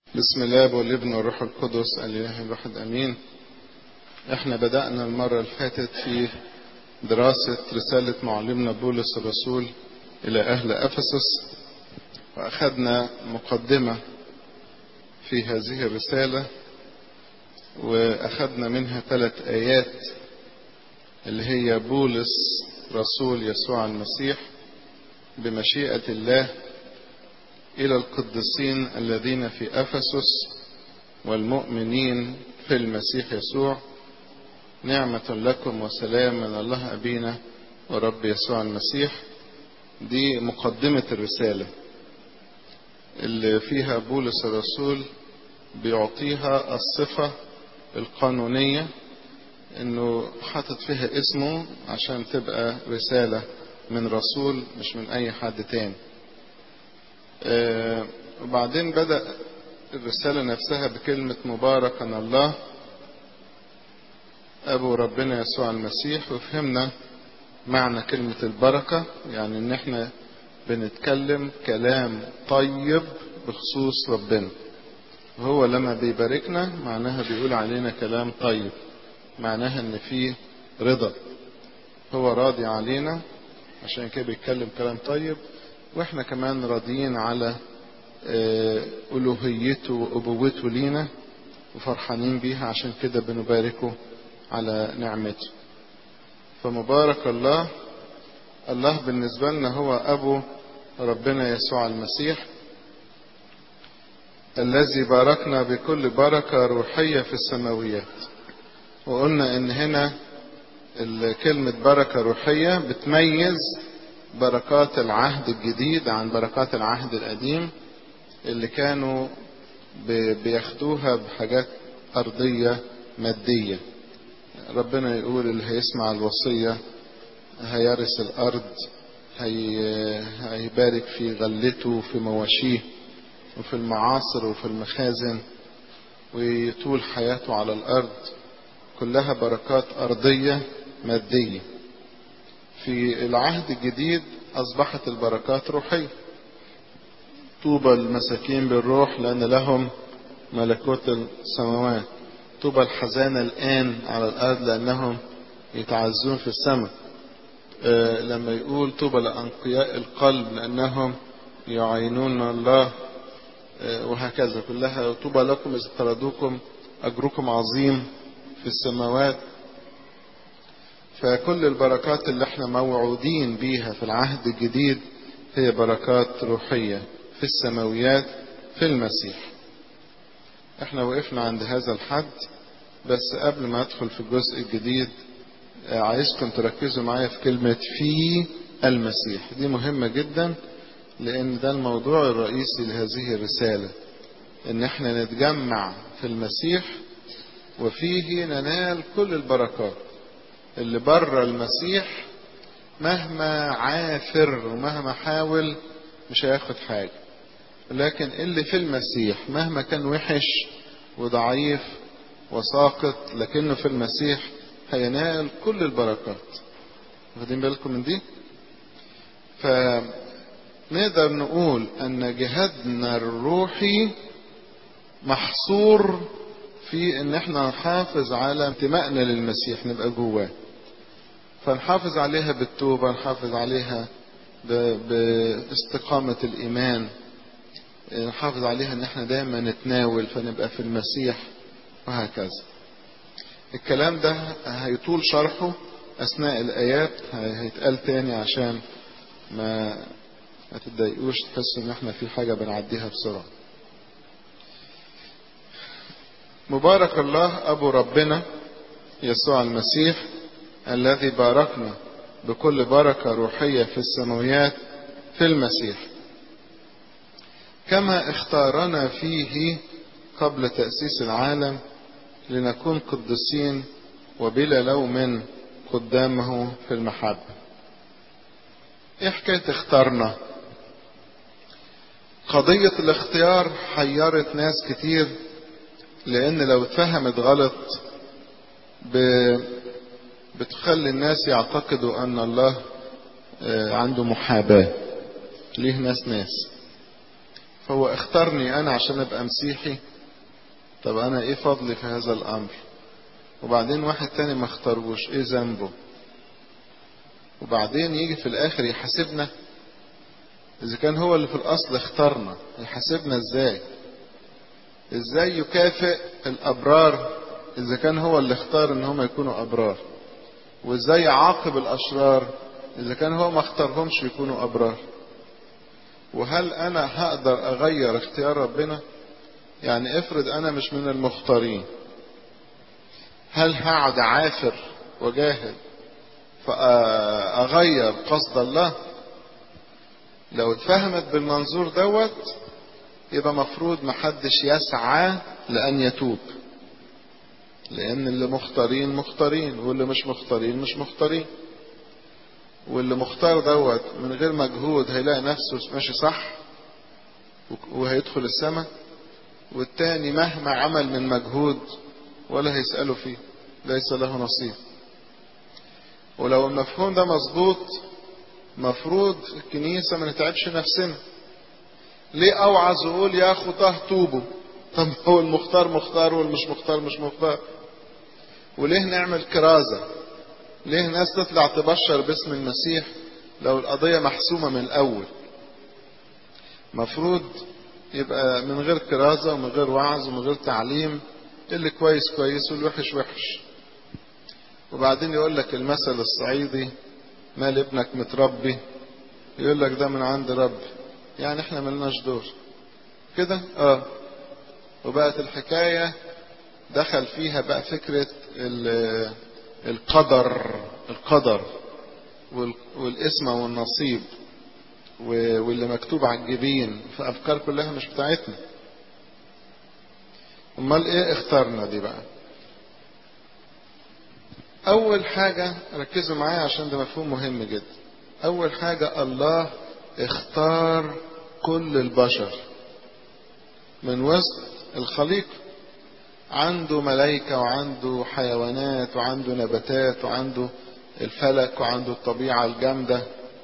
بسم الله والابن والروح القدس الاله الواحد امين احنا بدأنا المرة اللي فاتت في دراسة رسالة معلمنا بولس الرسول الى اهل افسس واخذنا مقدمة في هذه الرسالة واخذنا منها ثلاث ايات اللي هي بولس رسول يسوع المسيح بمشيئة الله إلى القديسين الذين في أفسس والمؤمنين في المسيح يسوع نعمة لكم وسلام من الله أبينا ورب يسوع المسيح دي مقدمة الرسالة اللي فيها بولس الرسول بيعطيها الصفة القانونية انه حاطط فيها اسمه عشان تبقى رسالة من رسول مش من اي حد تاني آه وبعدين بدأ الرسالة نفسها بكلمة مباركا الله أبو ربنا يسوع المسيح وفهمنا معنى كلمة البركة يعني إن إحنا بنتكلم كلام طيب بخصوص ربنا وهو لما بيباركنا معناها بيقول علينا كلام طيب معناها إن فيه رضا هو راضي علينا عشان كده بيتكلم كلام طيب واحنا كمان راضيين على ألوهيته وأبوته لينا وفرحانين بيها عشان كده بنباركه على نعمته فمبارك الله الله بالنسبة لنا هو أبو ربنا يسوع المسيح الذي باركنا بكل بركة روحية في السماويات وقلنا ان هنا كلمة بركة روحية بتميز بركات العهد الجديد عن بركات العهد القديم اللي كانوا بياخدوها بحاجات أرضية مادية ربنا يقول اللي هيسمع الوصية هيرث الأرض هي هيبارك في غلته وفي مواشيه وفي المعاصر وفي المخازن ويطول حياته على الأرض كلها بركات أرضية مادية في العهد الجديد أصبحت البركات روحية طوبى المساكين بالروح لأن لهم ملكوت السماوات طوبى الحزانة الآن على الأرض لأنهم يتعزون في السماء أه لما يقول طوبى لأنقياء القلب لأنهم يعينون الله أه وهكذا كلها طوبى لكم إذا طردوكم أجركم عظيم في السماوات فكل البركات اللي احنا موعودين بيها في العهد الجديد هي بركات روحية في السماويات في المسيح احنا وقفنا عند هذا الحد بس قبل ما ادخل في الجزء الجديد عايزكم تركزوا معايا في كلمة في المسيح دي مهمة جدا لان ده الموضوع الرئيسي لهذه الرسالة ان احنا نتجمع في المسيح وفيه ننال كل البركات اللي بره المسيح مهما عافر ومهما حاول مش هياخد حاجة لكن اللي في المسيح مهما كان وحش وضعيف وساقط لكنه في المسيح هينال كل البركات واخدين بالكم من دي فنقدر نقول ان جهادنا الروحي محصور في ان احنا نحافظ على انتمائنا للمسيح نبقى جواه فنحافظ عليها بالتوبة نحافظ عليها باستقامة الإيمان نحافظ عليها ان احنا دايما نتناول فنبقى في المسيح وهكذا الكلام ده هيطول شرحه أثناء الآيات هيتقال تاني عشان ما ما تتضايقوش تحسوا ان احنا في حاجة بنعديها بسرعة مبارك الله أبو ربنا يسوع المسيح الذي باركنا بكل بركة روحية في السماويات في المسيح كما اختارنا فيه قبل تأسيس العالم لنكون قدسين وبلا لوم قدامه في المحبة ايه حكاية اختارنا قضية الاختيار حيرت ناس كتير لان لو اتفهمت غلط ب... بتخلي الناس يعتقدوا ان الله عنده محاباة ليه ناس ناس هو اختارني انا عشان ابقى مسيحي طب انا ايه فضلي في هذا الامر وبعدين واحد تاني ما اختاروش ايه ذنبه وبعدين يجي في الاخر يحاسبنا اذا كان هو اللي في الاصل اختارنا يحاسبنا ازاي ازاي يكافئ الابرار اذا كان هو اللي اختار ان هم يكونوا ابرار وازاي يعاقب الاشرار اذا كان هو ما اختارهمش يكونوا ابرار وهل انا هقدر اغير اختيار ربنا يعني افرض انا مش من المختارين هل هقعد عافر وجاهد فاغير قصد الله لو اتفهمت بالمنظور دوت يبقى مفروض محدش يسعى لان يتوب لان اللي مختارين مختارين واللي مش مختارين مش مختارين واللي مختار دوت من غير مجهود هيلاقي نفسه ماشي صح وهيدخل السماء والتاني مهما عمل من مجهود ولا هيسأله فيه ليس له نصيب ولو المفهوم ده مظبوط مفروض الكنيسة ما نتعبش نفسنا ليه اوعظ واقول يا خطاه توبوا طب هو المختار مختار والمش مختار مش مختار وليه نعمل كرازة ليه ناس تطلع تبشر باسم المسيح لو القضية محسومة من الأول مفروض يبقى من غير كرازة ومن غير وعظ ومن غير تعليم اللي كويس كويس والوحش وحش وبعدين يقول لك المثل الصعيدي مال ابنك متربي يقول لك ده من عند ربي يعني احنا ملناش دور كده اه وبقت الحكاية دخل فيها بقى فكرة القدر القدر والاسم والنصيب واللي مكتوب على الجبين في افكار كلها مش بتاعتنا امال ايه اخترنا دي بقى اول حاجة ركزوا معايا عشان ده مفهوم مهم جدا اول حاجة الله اختار كل البشر من وسط الخليقة عنده ملائكة وعنده حيوانات وعنده نباتات وعنده الفلك وعنده الطبيعة الجامدة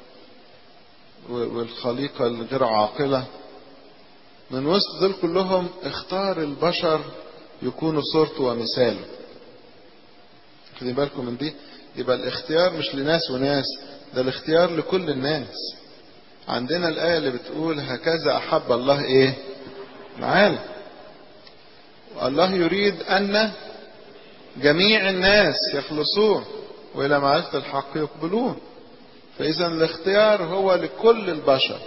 والخليقة الغير عاقلة من وسط دول كلهم اختار البشر يكونوا صورته ومثاله خدي بالكم من دي يبقى الاختيار مش لناس وناس ده الاختيار لكل الناس عندنا الآية اللي بتقول هكذا أحب الله إيه معانا الله يريد أن جميع الناس يخلصون وإلى معرفة الحق يقبلون فإذا الاختيار هو لكل البشر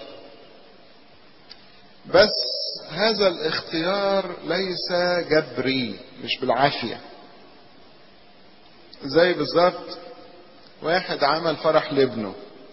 بس هذا الاختيار ليس جبري مش بالعافية زي بالظبط واحد عمل فرح لابنه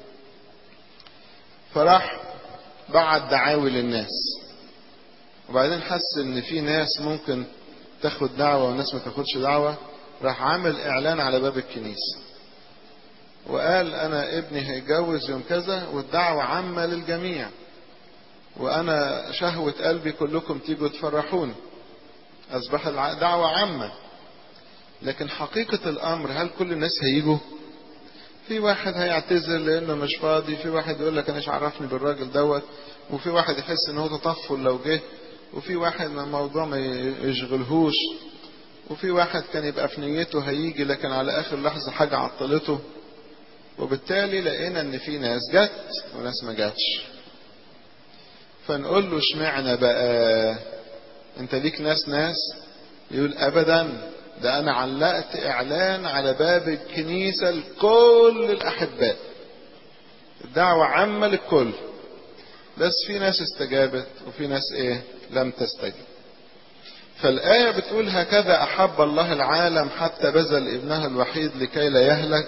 فراح بعت دعاوي للناس وبعدين حس ان في ناس ممكن تاخد دعوة وناس ما تاخدش دعوة راح عامل اعلان على باب الكنيسة وقال انا ابني هيتجوز يوم كذا والدعوة عامة للجميع وانا شهوة قلبي كلكم تيجوا تفرحوني اصبح دعوة عامة لكن حقيقة الامر هل كل الناس هيجوا في واحد هيعتذر لانه مش فاضي في واحد يقول لك انا مش عرفني بالراجل دوت وفي واحد يحس ان هو تطفل لو جه وفي واحد الموضوع ما يشغلهوش وفي واحد كان يبقى في نيته هيجي لكن على اخر لحظة حاجة عطلته وبالتالي لقينا ان في ناس جت وناس ما جاتش فنقول له اشمعنى بقى انت ليك ناس ناس يقول ابدا ده انا علقت اعلان على باب الكنيسة لكل الاحباء الدعوة عامة للكل بس في ناس استجابت وفي ناس ايه لم تستجب فالآية بتقول هكذا أحب الله العالم حتى بذل ابنه الوحيد لكي لا يهلك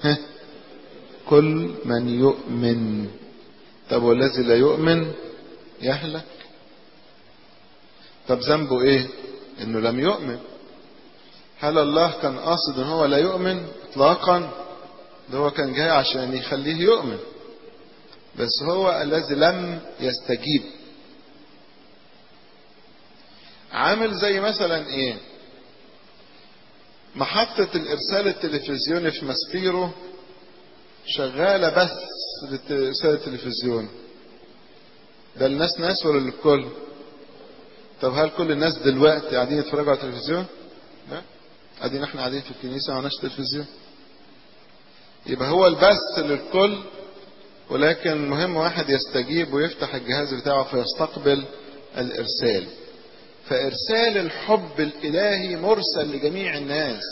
كل من يؤمن طب والذي لا يؤمن يهلك طب ذنبه ايه انه لم يؤمن هل الله كان قاصد ان هو لا يؤمن اطلاقا ده هو كان جاي عشان يخليه يؤمن بس هو الذي لم يستجيب عامل زي مثلا ايه محطة الارسال التلفزيوني في ماسبيرو شغالة بس للرسالة التلفزيون ده الناس ناس ولا للكل طب هل كل الناس دلوقتي قاعدين يتفرجوا على التلفزيون لا قاعدين احنا قاعدين في الكنيسة معناش تلفزيون يبقى هو البث للكل ولكن مهم واحد يستجيب ويفتح الجهاز بتاعه فيستقبل الإرسال فإرسال الحب الإلهي مرسل لجميع الناس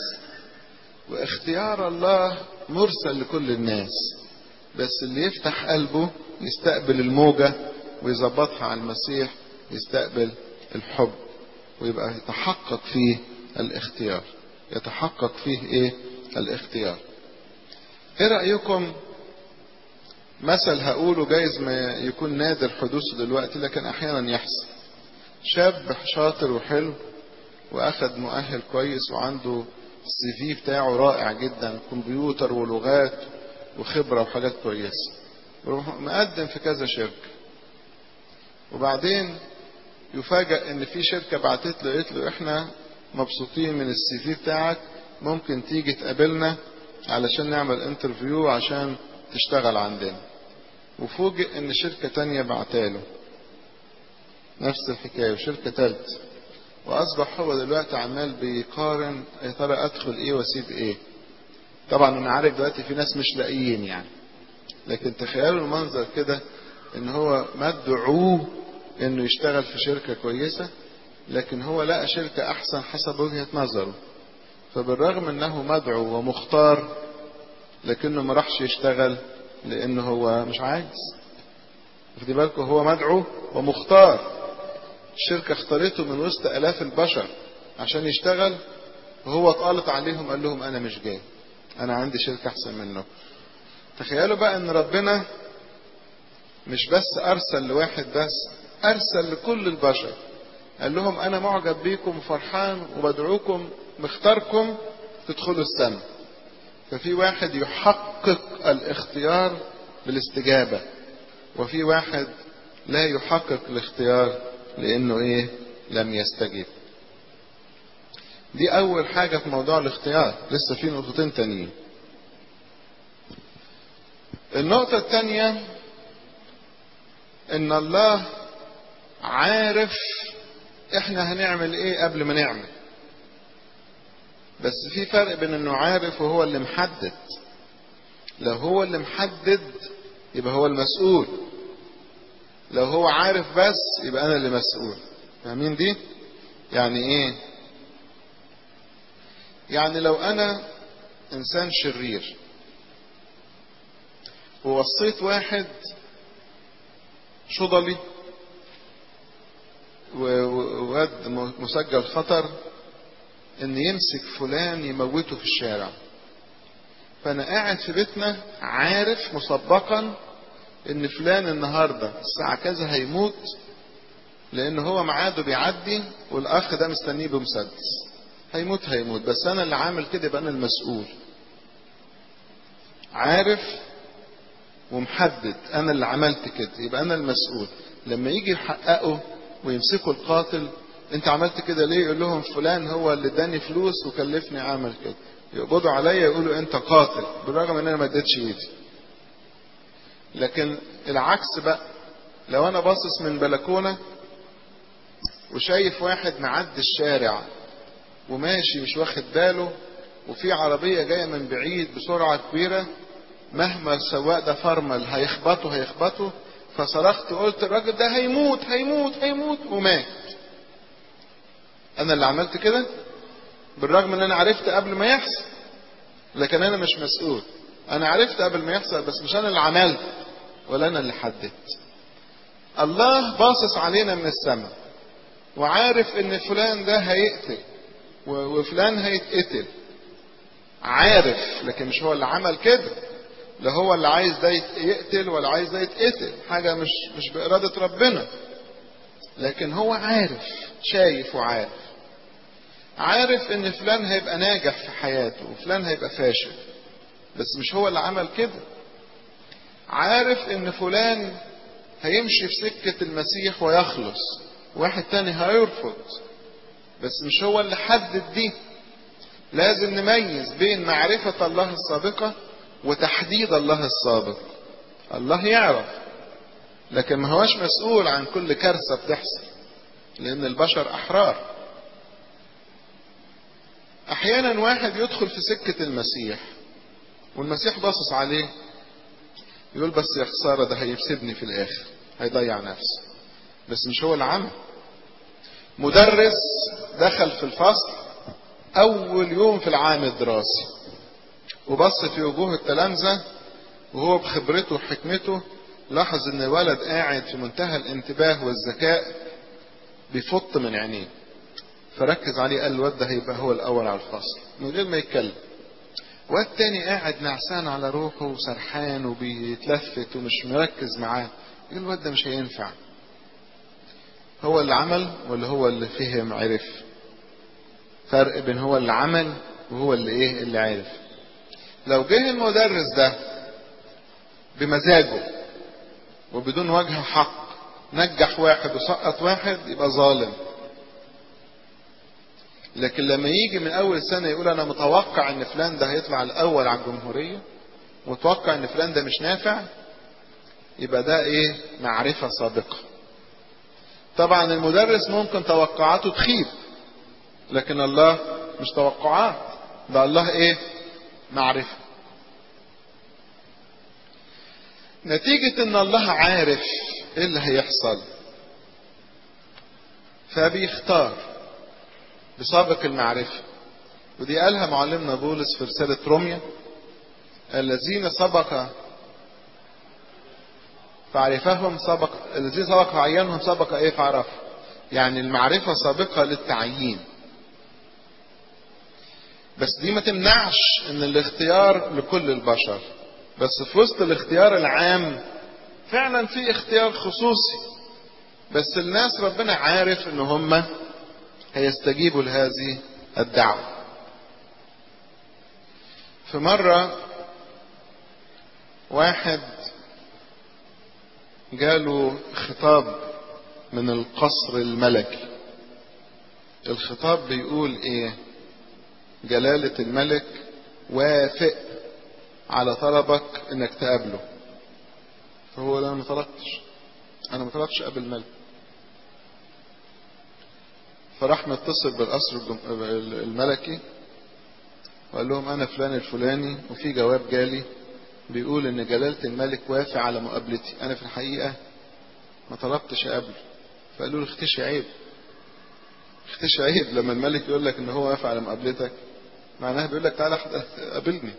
واختيار الله مرسل لكل الناس بس اللي يفتح قلبه يستقبل الموجة ويظبطها على المسيح يستقبل الحب ويبقى يتحقق فيه الاختيار يتحقق فيه ايه الاختيار ايه رأيكم مثل هقوله جايز ما يكون نادر حدوثه دلوقتي لكن احيانا يحصل شاب شاطر وحلو واخد مؤهل كويس وعنده السي في بتاعه رائع جدا كمبيوتر ولغات وخبرة وحاجات كويسة مقدم في كذا شركة وبعدين يفاجأ ان في شركة بعتت له قالت له احنا مبسوطين من السي في بتاعك ممكن تيجي تقابلنا علشان نعمل انترفيو عشان تشتغل عندنا وفوجئ ان شركة تانية بعتاله نفس الحكاية وشركة تالتة واصبح هو دلوقتي عمال بيقارن يا ترى ادخل ايه واسيب ايه طبعا انا عارف دلوقتي في ناس مش لاقيين يعني لكن تخيلوا المنظر كده ان هو مدعوه انه يشتغل في شركة كويسة لكن هو لقى شركة احسن حسب وجهة نظره فبالرغم انه مدعو ومختار لكنه ما راحش يشتغل لانه هو مش عايز خدي بالكم هو مدعو ومختار الشركة اختارته من وسط الاف البشر عشان يشتغل وهو اتقلط عليهم قال لهم انا مش جاي انا عندي شركة احسن منه تخيلوا بقى ان ربنا مش بس ارسل لواحد بس ارسل لكل البشر قال لهم انا معجب بيكم وفرحان وبدعوكم مختاركم تدخلوا السماء ففي واحد يحقق الاختيار بالاستجابة وفي واحد لا يحقق الاختيار لانه ايه لم يستجب دي اول حاجة في موضوع الاختيار لسه في نقطتين تانيين النقطة الثانية ان الله عارف احنا هنعمل ايه قبل ما نعمل بس في فرق بين انه عارف وهو اللي محدد لو هو اللي محدد يبقى هو المسؤول لو هو عارف بس يبقى انا اللي مسؤول فاهمين دي يعني ايه يعني لو انا انسان شرير ووصيت واحد شضلي وواد مسجل خطر ان يمسك فلان يموته في الشارع فانا قاعد في بيتنا عارف مسبقا ان فلان النهارده الساعه كذا هيموت لان هو ميعاده بيعدي والاخ ده مستنيه بمسدس هيموت هيموت بس انا اللي عامل كده يبقى انا المسؤول عارف ومحدد انا اللي عملت كده يبقى انا المسؤول لما يجي يحققوا ويمسكوا القاتل انت عملت كده ليه يقول لهم فلان هو اللي اداني فلوس وكلفني اعمل كده يقبضوا عليا يقولوا انت قاتل بالرغم ان انا ما اديتش ايدي لكن العكس بقى لو انا باصص من بلكونه وشايف واحد معدي الشارع وماشي مش واخد باله وفي عربية جاية من بعيد بسرعة كبيرة مهما السواق ده فرمل هيخبطه هيخبطه فصرخت وقلت الراجل ده هيموت هيموت هيموت ومات انا اللي عملت كده بالرغم ان انا عرفت قبل ما يحصل لكن انا مش مسؤول انا عرفت قبل ما يحصل بس مش انا اللي عملت ولا انا اللي حددت الله باصص علينا من السماء وعارف ان فلان ده هيقتل وفلان هيتقتل عارف لكن مش هو اللي عمل كده لا هو اللي عايز ده يقتل ولا عايز ده يتقتل حاجة مش مش بإرادة ربنا لكن هو عارف شايف وعارف عارف ان فلان هيبقى ناجح في حياته وفلان هيبقى فاشل بس مش هو اللي عمل كده عارف ان فلان هيمشي في سكة المسيح ويخلص واحد تاني هيرفض بس مش هو اللي حدد دي لازم نميز بين معرفة الله السابقة وتحديد الله السابق الله يعرف لكن ما هوش مسؤول عن كل كارثة بتحصل لأن البشر أحرار أحيانا واحد يدخل في سكة المسيح والمسيح باصص عليه يقول بس يا خسارة ده هيفسدني في الآخر هيضيع نفسه بس مش هو اللي عمل مدرس دخل في الفصل أول يوم في العام الدراسي وبص في وجوه التلامذة وهو بخبرته وحكمته لاحظ ان الولد قاعد في منتهى الانتباه والذكاء بيفط من عينيه فركز عليه قال الواد ده هيبقى هو الاول على الفصل من غير ما يتكلم واد تاني قاعد نعسان على روحه وسرحان وبيتلفت ومش مركز معاه يقول الواد ده مش هينفع هو اللي عمل ولا هو اللي فهم عرف فرق بين هو اللي عمل وهو اللي ايه اللي عرف لو جه المدرس ده بمزاجه وبدون وجه حق نجح واحد وسقط واحد يبقى ظالم لكن لما يجي من اول سنة يقول انا متوقع ان فلان ده هيطلع الاول على الجمهورية ومتوقع ان فلان ده مش نافع يبقى ده ايه معرفة سابقة طبعا المدرس ممكن توقعاته تخيب لكن الله مش توقعات ده الله ايه معرفة نتيجة ان الله عارف ايه اللي هيحصل فبيختار بسابق المعرفة ودي قالها معلمنا بولس في رسالة روميا الذين سبق فعرفهم سبق الذين سبق عينهم سبق ايه فعرفهم يعني المعرفة سابقة للتعيين بس دي ما تمنعش ان الاختيار لكل البشر بس في وسط الاختيار العام فعلا في اختيار خصوصي بس الناس ربنا عارف ان هم هيستجيبوا لهذه الدعوة في مرة واحد جاله خطاب من القصر الملكي الخطاب بيقول ايه جلالة الملك وافق على طلبك انك تقابله فهو انا ما طلبتش انا ما طلبتش اقابل الملك فراح متصل بالقصر الملكي وقال لهم انا فلان الفلاني وفي جواب جالي بيقول ان جلالة الملك وافق على مقابلتي انا في الحقيقة ما طلبتش اقابله فقالوا له اختشي عيب اختشي عيب لما الملك يقول لك ان هو وافق على مقابلتك معناها بيقول لك تعالى قابلني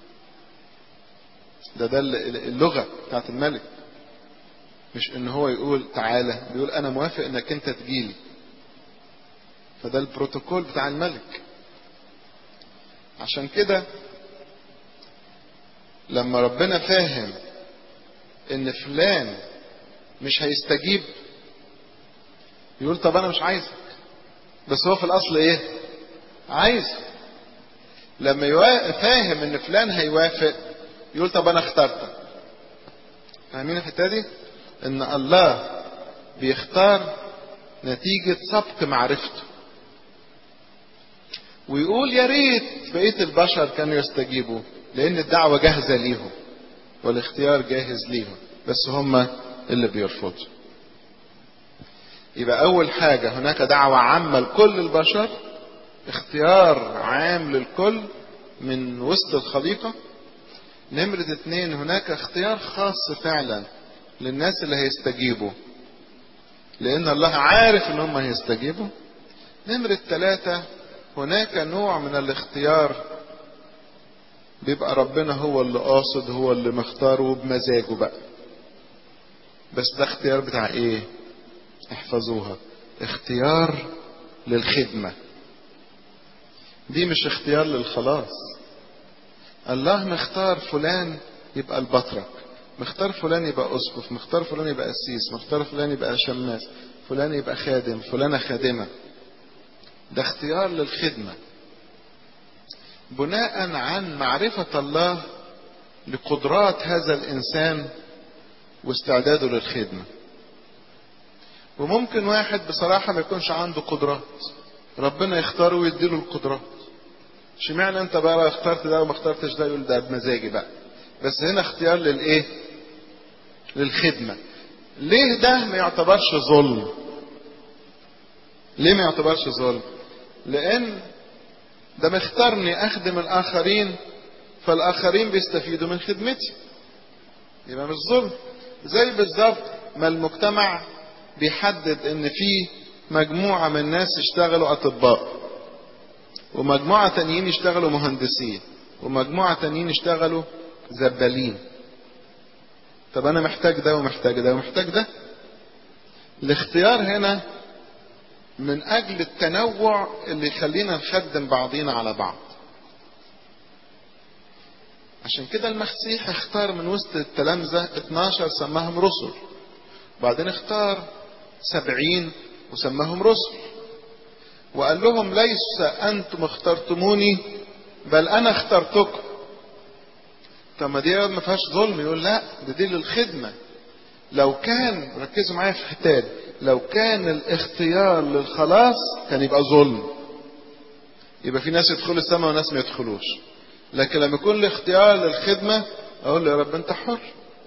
ده ده اللغة بتاعت الملك مش ان هو يقول تعالى بيقول انا موافق انك انت تجيلي فده البروتوكول بتاع الملك عشان كده لما ربنا فاهم ان فلان مش هيستجيب يقول طب انا مش عايزك بس هو في الاصل ايه عايز لما فاهم ان فلان هيوافق يقول طب انا اخترتك فاهمين الحته دي ان الله بيختار نتيجة سبق معرفته ويقول يا ريت بقية البشر كانوا يستجيبوا لان الدعوة جاهزة ليهم والاختيار جاهز ليهم بس هم اللي بيرفضوا يبقى اول حاجة هناك دعوة عامة لكل البشر اختيار عام للكل من وسط الخليقة نمرة اتنين هناك اختيار خاص فعلا للناس اللي هيستجيبوا لان الله عارف ان هم هيستجيبوا نمرة ثلاثة هناك نوع من الاختيار بيبقى ربنا هو اللي قاصد هو اللي مختاره بمزاجه بقى بس ده اختيار بتاع ايه احفظوها اختيار للخدمة دي مش اختيار للخلاص الله مختار فلان يبقى البطرك مختار فلان يبقى اسقف مختار فلان يبقى قسيس مختار فلان يبقى شماس فلان يبقى خادم فلانة خادمة ده اختيار للخدمة بناء عن معرفة الله لقدرات هذا الإنسان واستعداده للخدمة وممكن واحد بصراحة ما يكونش عنده قدرات ربنا يختاره ويديله القدرات اشمعنى انت بقى اخترت ده وما اخترتش ده يقول ده بمزاجي بقى بس هنا اختيار للايه للخدمة ليه ده ما يعتبرش ظلم ليه ما يعتبرش ظلم لان ده مختارني اخدم الاخرين فالاخرين بيستفيدوا من خدمتي يبقى مش ظلم زي بالظبط ما المجتمع بيحدد ان في مجموعة من الناس يشتغلوا اطباء ومجموعة تانيين يشتغلوا مهندسين ومجموعة تانيين يشتغلوا زبالين طب انا محتاج ده ومحتاج ده ومحتاج ده الاختيار هنا من اجل التنوع اللي يخلينا نخدم بعضينا على بعض عشان كده المسيح اختار من وسط التلامذة 12 سماهم رسل وبعدين اختار سبعين وسماهم رسل وقال لهم ليس أنتم اخترتموني بل أنا اخترتكم طب ما دي ما فيهاش ظلم يقول لا ده دي للخدمة لو كان ركزوا معايا في الحتات لو كان الاختيار للخلاص كان يبقى ظلم يبقى في ناس يدخلوا السماء وناس ما يدخلوش لكن لما يكون الاختيار للخدمة اقول له يا رب انت حر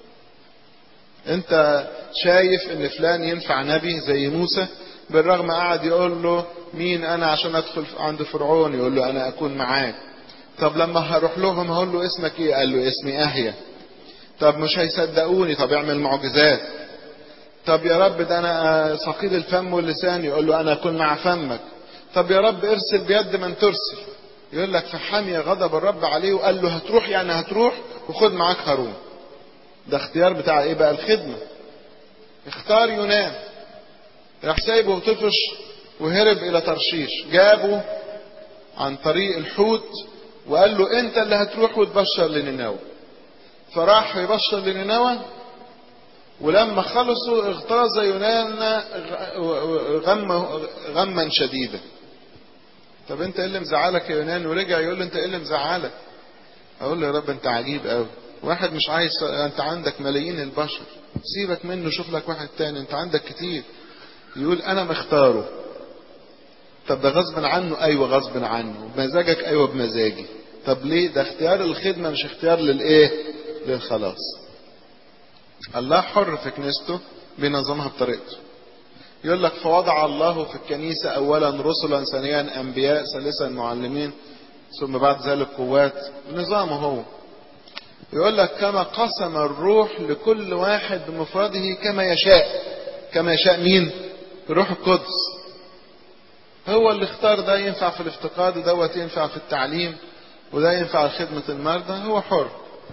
انت شايف ان فلان ينفع نبي زي موسى بالرغم قعد يقول له مين انا عشان ادخل عند فرعون يقول له انا اكون معاك طب لما هروح لهم هقول له اسمك ايه قال له اسمي اهيا طب مش هيصدقوني طب اعمل معجزات طب يا رب ده انا ثقيل الفم واللسان يقول له انا اكون مع فمك طب يا رب ارسل بيد من ترسل يقول لك فحمي غضب الرب عليه وقال له هتروح يعني هتروح وخد معاك هارون ده اختيار بتاع ايه بقى الخدمة اختار يونان راح سايبه وطفش وهرب الى ترشيش جابه عن طريق الحوت وقال له انت اللي هتروح وتبشر لنينوى فراح يبشر لنينوى ولما خلصوا اغتاظ يونان غم غما شديدا طب انت ايه اللي مزعلك يا يونان ورجع يقول له انت ايه اللي مزعلك اقول له يا رب انت عجيب قوي واحد مش عايز انت عندك ملايين البشر سيبك منه شوف لك واحد تاني انت عندك كتير يقول انا مختاره طب ده غصب عنه ايوه غصب عنه بمزاجك ايوه بمزاجي طب ليه ده اختيار الخدمة مش اختيار للايه للخلاص الله حر في كنيسته بينظمها بطريقته يقول لك فوضع الله في الكنيسة أولا رسلا ثانيا أنبياء ثالثا معلمين ثم بعد ذلك قوات نظامه هو يقول لك كما قسم الروح لكل واحد بمفرده كما يشاء كما يشاء مين الروح القدس هو اللي اختار ده ينفع في الافتقاد ودوت ينفع في التعليم وده ينفع لخدمة المرضى هو حر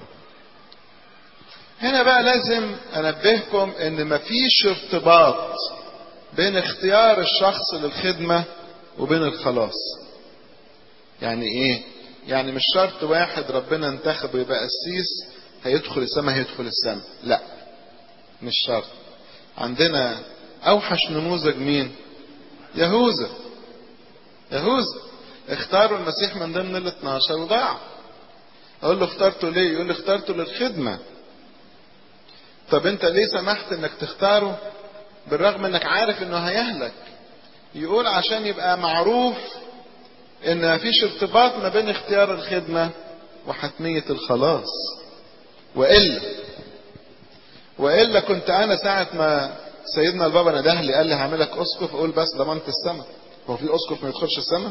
هنا بقى لازم انبهكم ان مفيش ارتباط بين اختيار الشخص للخدمة وبين الخلاص يعني ايه يعني مش شرط واحد ربنا انتخبه يبقى قسيس هيدخل السماء هيدخل السماء لا مش شرط عندنا اوحش نموذج مين يهوذا يهوذا اختاروا المسيح من ضمن ال 12 وضاع اقول له اخترته ليه يقول لي اخترته للخدمه طب انت ليه سمحت انك تختاره بالرغم انك عارف انه هيهلك يقول عشان يبقى معروف ان مفيش ارتباط ما بين اختيار الخدمة وحتمية الخلاص وإلا وإلا كنت أنا ساعة ما سيدنا البابا نده لي قال لي هعملك أسقف أقول بس ضمنت السماء هو في أسقف ما يدخلش السماء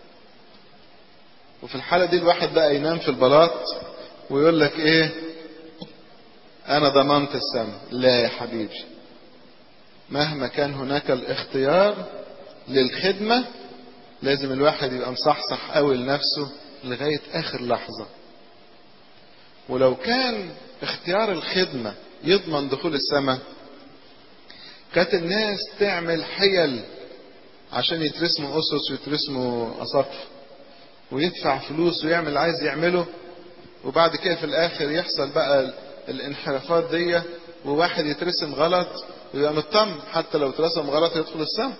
وفي الحالة دي الواحد بقى ينام في البلاط ويقول لك إيه أنا ضمنت السماء لا يا حبيبي مهما كان هناك الاختيار للخدمة لازم الواحد يبقى مصحصح قوي لنفسه لغاية آخر لحظة ولو كان اختيار الخدمة يضمن دخول السماء كانت الناس تعمل حيل عشان يترسموا أسس ويترسموا أساقف ويدفع فلوس ويعمل اللي عايز يعمله وبعد كده في الآخر يحصل بقى الانحرافات دي وواحد يترسم غلط ويبقى مطمن حتى لو اترسم غلط يدخل السماء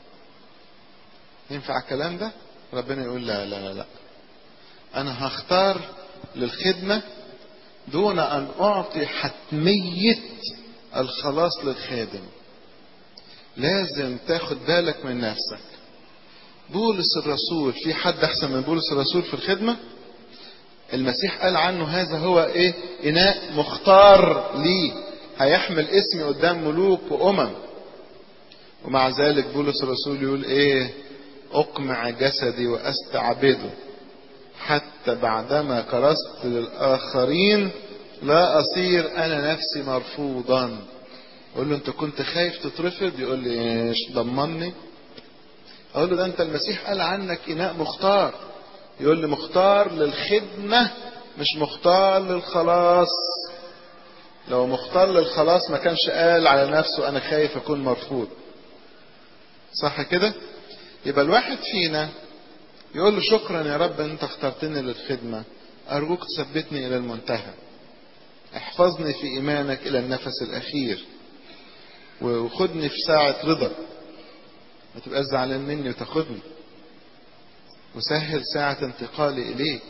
ينفع الكلام ده ربنا يقول لا لا لا لا انا هختار للخدمة دون ان اعطي حتمية الخلاص للخادم لازم تاخد بالك من نفسك بولس الرسول في حد احسن من بولس الرسول في الخدمة المسيح قال عنه هذا هو ايه اناء مختار لي هيحمل اسمي قدام ملوك وامم ومع ذلك بولس الرسول يقول ايه اقمع جسدي واستعبده حتى بعدما كرست للاخرين لا اصير انا نفسي مرفوضا اقول له انت كنت خايف تترفض يقول لي ايش ضمني اقول له ده انت المسيح قال عنك اناء مختار يقول لي مختار للخدمه مش مختار للخلاص لو مختار للخلاص ما كانش قال على نفسه انا خايف اكون مرفوض صح كده يبقى الواحد فينا يقول له شكرا يا رب انت اخترتني للخدمة ارجوك تثبتني الى المنتهى احفظني في ايمانك الى النفس الاخير وخدني في ساعة رضا ما تبقاش زعلان مني وتاخدني وسهل ساعة انتقالي اليك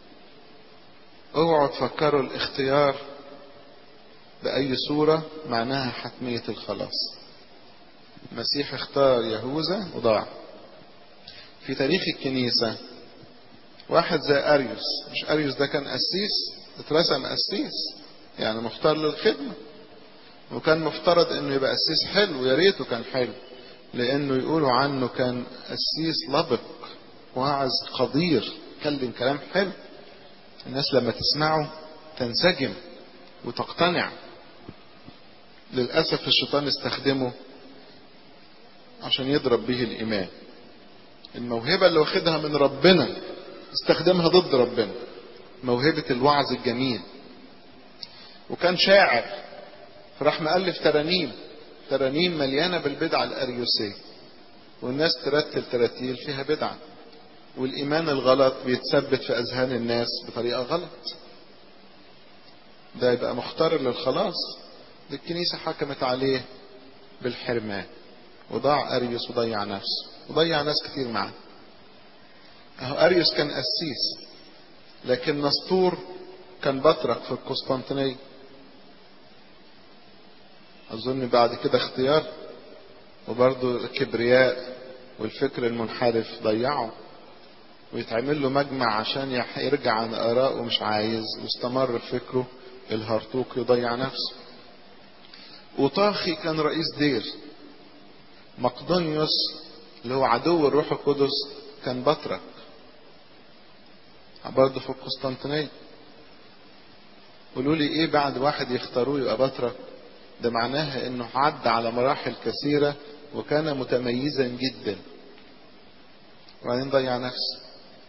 اوعوا تفكروا الاختيار بأي صورة معناها حتمية الخلاص المسيح اختار يهوذا وضاع في تاريخ الكنيسة واحد زي أريوس مش أريوس ده كان قسيس اترسم قسيس يعني مختار للخدمة وكان مفترض انه يبقى قسيس حلو ويا ريته كان حلو لانه يقولوا عنه كان قسيس لبق واعظ قدير كلم كلام حلو الناس لما تسمعه تنسجم وتقتنع للأسف الشيطان استخدمه عشان يضرب به الإيمان الموهبة اللي واخدها من ربنا استخدمها ضد ربنا موهبة الوعظ الجميل وكان شاعر فراح مألف ترانيم ترانيم مليانة بالبدعة الأريوسية والناس ترتل تراتيل فيها بدعة والإيمان الغلط بيتثبت في أذهان الناس بطريقة غلط ده يبقى مختار للخلاص دي الكنيسة حكمت عليه بالحرمان وضاع أريوس وضيع نفسه وضيع ناس كتير معاه أهو أريوس كان قسيس لكن نسطور كان بطرك في القسطنطينية أظن بعد كده اختيار وبرضه الكبرياء والفكر المنحرف ضيعه ويتعمل له مجمع عشان يرجع عن آراءه مش عايز واستمر في فكره الهرطوق يضيع نفسه وطاخي كان رئيس دير مقدونيوس اللي هو عدو الروح القدس كان بطرك برضه في القسطنطينية قولوا لي ايه بعد واحد يختاروه يبقى بطرك ده معناها انه عدى على مراحل كثيرة وكان متميزا جدا وبعدين ضيع نفسه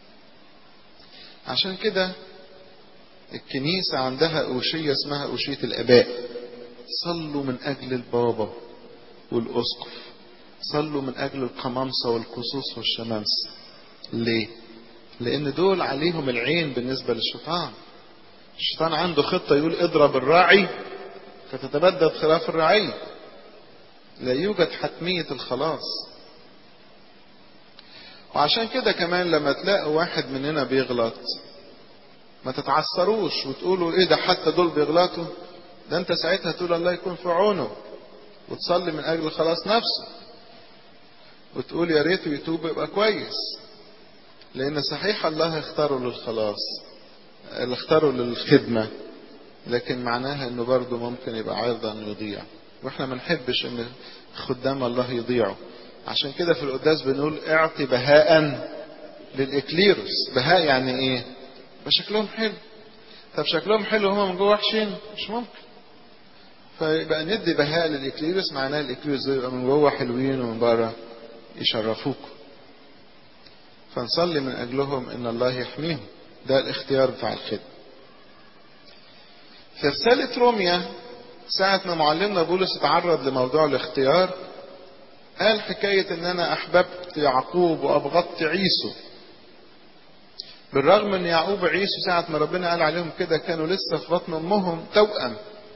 عشان كده الكنيسة عندها أوشية اسمها أوشية الآباء صلوا من أجل البابا والأسقف صلوا من أجل القمامسة والقصوص والشمامس ليه؟ لأن دول عليهم العين بالنسبة للشيطان الشيطان عنده خطة يقول اضرب الراعي فتتبدد خلاف الرعية لا يوجد حتمية الخلاص وعشان كده كمان لما تلاقوا واحد مننا بيغلط ما تتعثروش وتقولوا ايه ده حتى دول بيغلطوا ده انت ساعتها تقول الله يكون في عونه وتصلي من اجل خلاص نفسه وتقول يا ريته يتوب يبقى كويس لان صحيح الله اختاره للخلاص اللي اختاره للخدمة لكن معناها انه برضه ممكن يبقى عرضة انه يضيع واحنا ما نحبش ان خدام الله يضيعوا عشان كده في القداس بنقول اعطي بهاء للاكليروس بهاء يعني ايه شكلهم حلو طب شكلهم حلو هما من جوه وحشين مش ممكن فيبقى ندي بهاء للاكليروس معناه الاكليروس يبقى من جوه حلوين ومن بره يشرفوك فنصلي من اجلهم ان الله يحميهم ده الاختيار بتاع الخدمه في رسالة روميا ساعة ما معلمنا بولس اتعرض لموضوع الاختيار قال حكاية ان انا احببت يعقوب وابغضت عيسو بالرغم ان يعقوب وعيسو ساعة ما ربنا قال عليهم كده كانوا لسه في بطن امهم توأم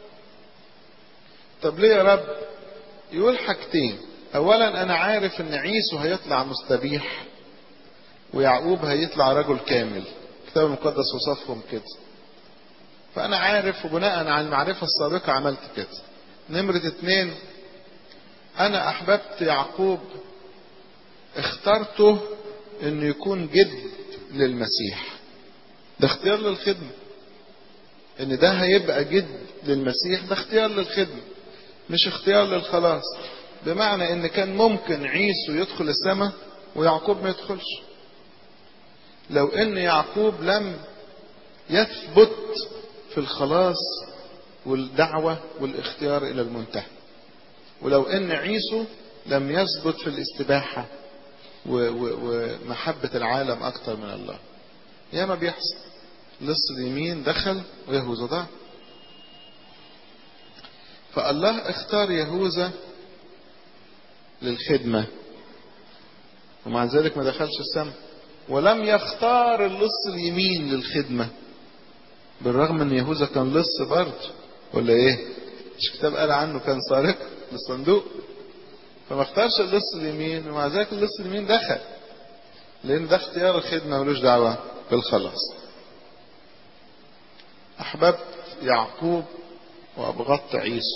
طب ليه يا رب يقول حاجتين اولا انا عارف ان عيسو هيطلع مستبيح ويعقوب هيطلع رجل كامل الكتاب المقدس وصفهم كده فأنا عارف وبناء على المعرفة السابقة عملت كده نمرة اتنين أنا أحببت يعقوب اخترته إنه يكون جد للمسيح ده اختيار للخدمة ان ده هيبقى جد للمسيح ده اختيار للخدمة مش اختيار للخلاص بمعنى ان كان ممكن عيسو يدخل السماء ويعقوب ما يدخلش لو ان يعقوب لم يثبت في الخلاص والدعوة والاختيار الى المنتهى ولو ان عيسو لم يثبت في الاستباحة ومحبة العالم اكتر من الله يا ما بيحصل لص اليمين دخل ويهوذا ضاع فالله اختار يهوذا للخدمة ومع ذلك ما دخلش السماء ولم يختار اللص اليمين للخدمة بالرغم ان يهوذا كان لص برضه ولا ايه مش كتاب قال عنه كان سارق للصندوق فما اختارش اللص اليمين ومع ذلك اللص اليمين دخل لان ده اختيار الخدمة ملوش دعوة بالخلاص احببت يعقوب وابغضت عيسو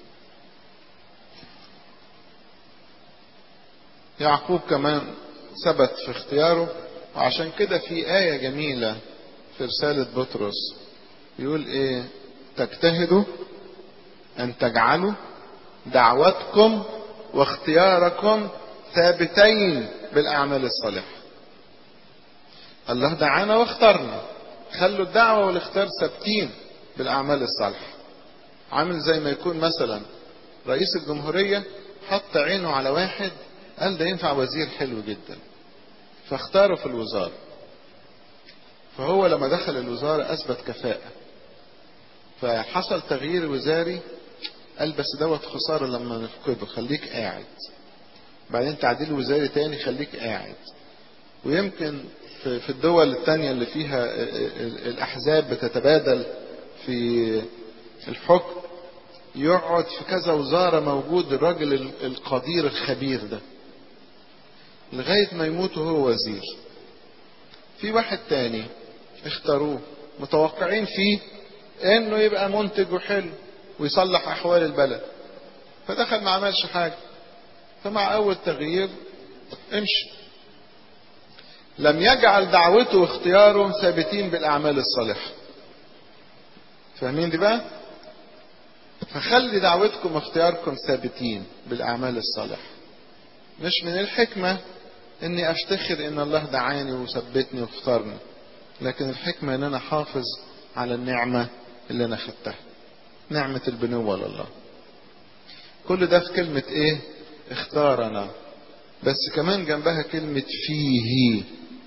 يعقوب كمان ثبت في اختياره وعشان كده في آية جميلة في رسالة بطرس يقول ايه تجتهدوا ان تجعلوا دعوتكم واختياركم ثابتين بالاعمال الصالحة الله دعانا واختارنا خلوا الدعوة والاختيار ثابتين بالاعمال الصالحة عامل زي ما يكون مثلا رئيس الجمهورية حط عينه على واحد قال ده ينفع وزير حلو جدا فاختاره في الوزارة فهو لما دخل الوزارة أثبت كفاءة فحصل تغيير وزاري قال بس دوت خسارة لما نفقده خليك قاعد بعدين تعديل وزاري تاني خليك قاعد ويمكن في الدول التانية اللي فيها الأحزاب بتتبادل في الحكم يقعد في كذا وزارة موجود الراجل القدير الخبير ده لغاية ما يموت وهو وزير في واحد تاني اختاروه متوقعين فيه انه يبقى منتج وحلو ويصلح احوال البلد فدخل ما عملش حاجة فمع اول تغيير امشي لم يجعل دعوته واختياره ثابتين بالاعمال الصالحة فاهمين دي بقى فخلي دعوتكم واختياركم ثابتين بالاعمال الصالحة مش من الحكمة اني افتخر ان الله دعاني وثبتني واختارني لكن الحكمة ان انا احافظ على النعمة اللي انا خدتها نعمة البنوة لله كل ده في كلمة ايه اختارنا بس كمان جنبها كلمة فيه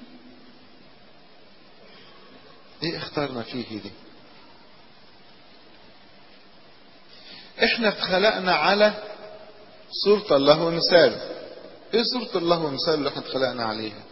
ايه اختارنا فيه دي احنا اتخلقنا على صورة الله ومثاله ايه صورة الله ومثاله اللي احنا اتخلقنا عليها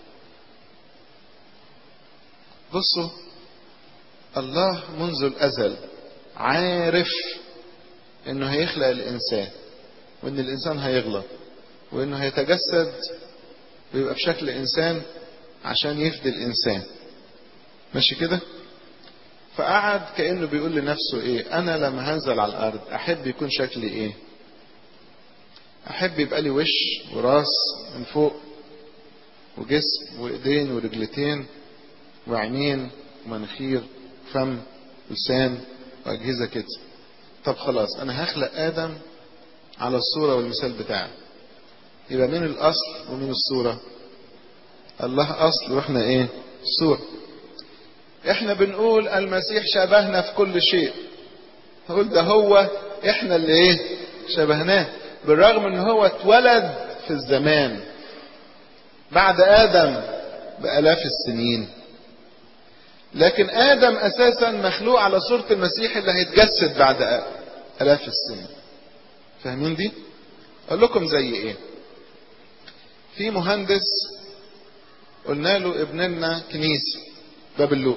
بصوا الله منذ الازل عارف انه هيخلق الانسان وان الانسان هيغلط وانه هيتجسد ويبقى بشكل انسان عشان يفدي الانسان ماشي كده فقعد كانه بيقول لنفسه ايه انا لما هنزل على الارض احب يكون شكلي ايه احب يبقى لي وش وراس من فوق وجسم وايدين ورجلتين وعينين ومناخير فم لسان واجهزه كده طب خلاص انا هخلق ادم على الصوره والمثال بتاعه يبقى مين الاصل ومين الصوره الله اصل واحنا ايه الصوره احنا بنقول المسيح شبهنا في كل شيء نقول ده هو احنا اللي ايه شبهناه بالرغم ان هو اتولد في الزمان بعد ادم بالاف السنين لكن ادم اساسا مخلوق على صورة المسيح اللي هيتجسد بعد الاف السنين فاهمين دي اقول لكم زي ايه في مهندس قلنا له ابن لنا كنيسة باب اللوق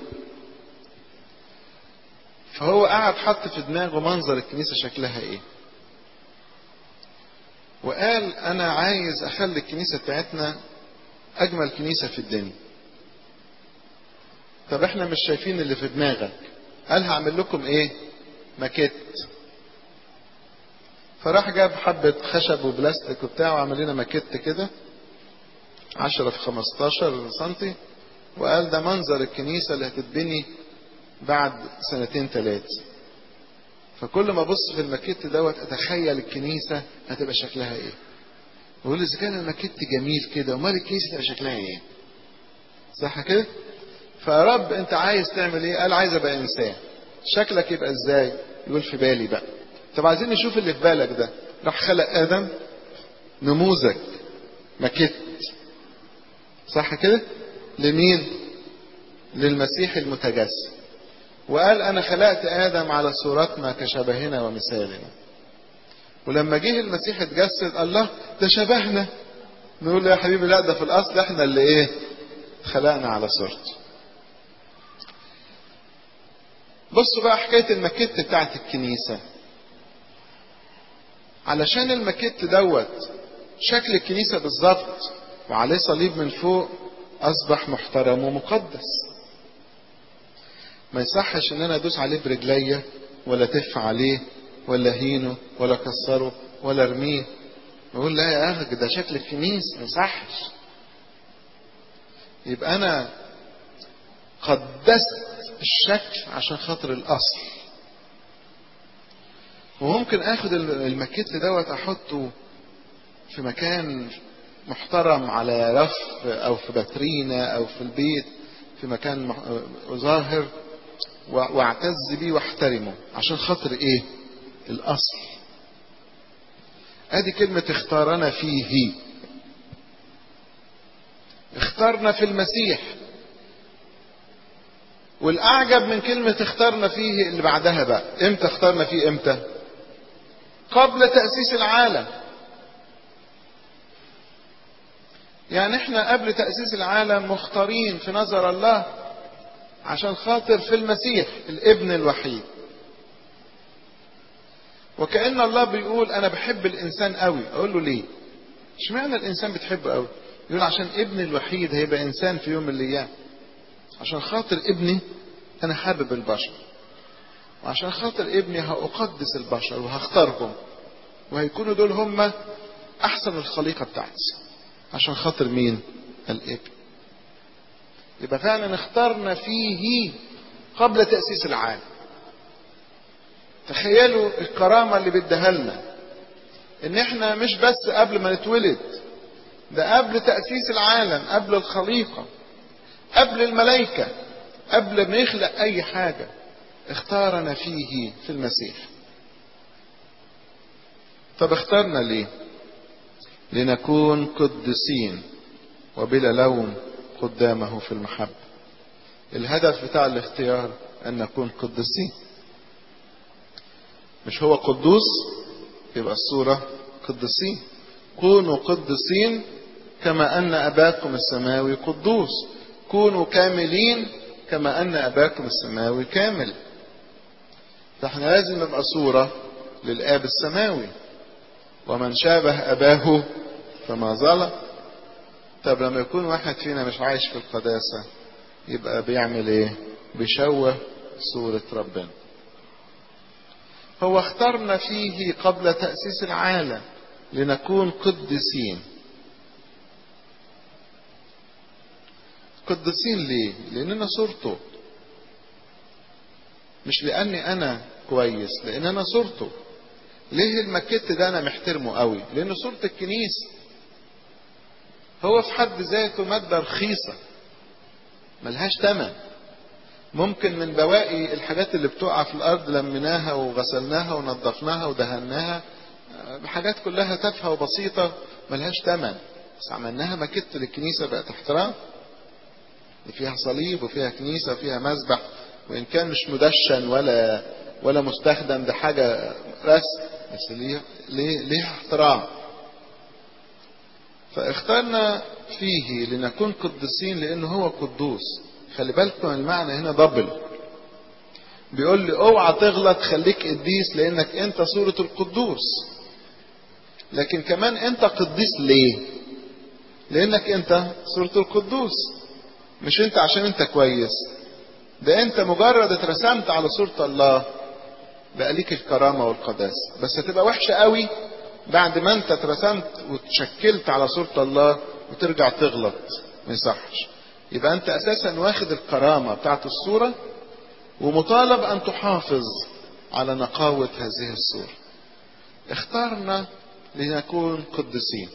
فهو قعد حط في دماغه منظر الكنيسة شكلها ايه وقال انا عايز اخلي الكنيسة بتاعتنا اجمل كنيسة في الدنيا طب احنا مش شايفين اللي في دماغك قال هعمل لكم ايه ماكيت فراح جاب حبة خشب وبلاستيك وبتاع وعمل لنا ماكيت كده عشرة في خمستاشر سنتي وقال ده منظر الكنيسة اللي هتتبني بعد سنتين ثلاثة فكل ما ابص في الماكيت دوت اتخيل الكنيسة هتبقى شكلها ايه بقول اذا كان الماكيت جميل كده امال الكنيسة تبقى شكلها ايه صح كده فيا رب انت عايز تعمل ايه قال عايز ابقى انسان شكلك يبقى ازاي يقول في بالي بقى طب عايزين نشوف اللي في بالك ده راح خلق ادم نموذج ماكيت صح كده لمين للمسيح المتجسد وقال انا خلقت ادم على صورتنا كشبهنا ومثالنا ولما جه المسيح اتجسد الله ده شبهنا نقول له يا حبيبي لا ده في الاصل احنا اللي ايه خلقنا على صورته بصوا بقى حكايه الماكيت بتاعت الكنيسه علشان الماكيت دوت شكل الكنيسه بالظبط وعليه صليب من فوق اصبح محترم ومقدس ما يصحش ان انا ادوس عليه برجليا ولا تف عليه ولا هينه ولا كسره ولا ارميه يقول لا يا اخي ده شكل الكنيسه ما يصحش يبقى انا قدست الشكل عشان خاطر الاصل وممكن اخد الماكيت دوت احطه في مكان محترم على رف او في باترينا او في البيت في مكان ظاهر واعتز بيه واحترمه عشان خاطر ايه الاصل ادي كلمة اختارنا فيه اخترنا في المسيح والاعجب من كلمة اخترنا فيه اللي بعدها بقى امتى اخترنا فيه امتى قبل تأسيس العالم يعني احنا قبل تأسيس العالم مختارين في نظر الله عشان خاطر في المسيح الابن الوحيد وكأن الله بيقول انا بحب الانسان قوي اقول له ليه اشمعنى الانسان بتحبه قوي يقول عشان ابن الوحيد هيبقى انسان في يوم من الايام عشان خاطر ابني انا حابب البشر وعشان خاطر ابني هأقدس البشر وهختارهم وهيكونوا دول هم احسن الخليقة بتاعتي عشان خاطر مين الابن يبقى فعلا اخترنا فيه قبل تأسيس العالم تخيلوا الكرامة اللي بيديها لنا ان احنا مش بس قبل ما نتولد ده قبل تأسيس العالم قبل الخليقة قبل الملائكة قبل ما يخلق اي حاجة اختارنا فيه في المسيح طب اختارنا ليه لنكون قدسين وبلا لوم قدامه في المحبة الهدف بتاع الاختيار ان نكون قدسين مش هو قدوس يبقى الصورة قدسين كونوا قدسين كما ان اباكم السماوي قدوس كونوا كاملين كما ان اباكم السماوي كامل فاحنا لازم نبقى صورة للاب السماوي ومن شابه اباه فما ظلم طب لما يكون واحد فينا مش عايش في القداسة يبقى بيعمل ايه بيشوه صورة ربنا هو اخترنا فيه قبل تأسيس العالم لنكون قدسين قدسين ليه لاننا صورته مش لاني انا كويس لان انا صورته ليه المكت ده انا محترمه قوي لان صورة الكنيسة هو في حد ذاته مادة رخيصة ملهاش تمن ممكن من بواقي الحاجات اللي بتقع في الارض لميناها وغسلناها ونظفناها ودهناها حاجات كلها تافهه وبسيطه ملهاش تمن بس عملناها مكت للكنيسه بقت احترام فيها صليب وفيها كنيسه وفيها مذبح وان كان مش مدشن ولا ولا مستخدم ده حاجه رسم بس ليه ليه ليه احترام فاخترنا فيه لنكون قدسين لانه هو قدوس خلي بالكم المعنى هنا دبل بيقول لي اوعى تغلط خليك قديس لانك انت صورة القدوس لكن كمان انت قديس ليه لانك انت صورة القدوس مش انت عشان انت كويس ده انت مجرد اترسمت على صورة الله بقى ليك الكرامة والقداسة بس هتبقى وحشة قوي بعد ما انت اترسمت وتشكلت على صورة الله وترجع تغلط ما يصحش يبقى انت اساسا واخد الكرامة بتاعت الصورة ومطالب أن تحافظ على نقاوة هذه الصورة اخترنا لنكون قدسين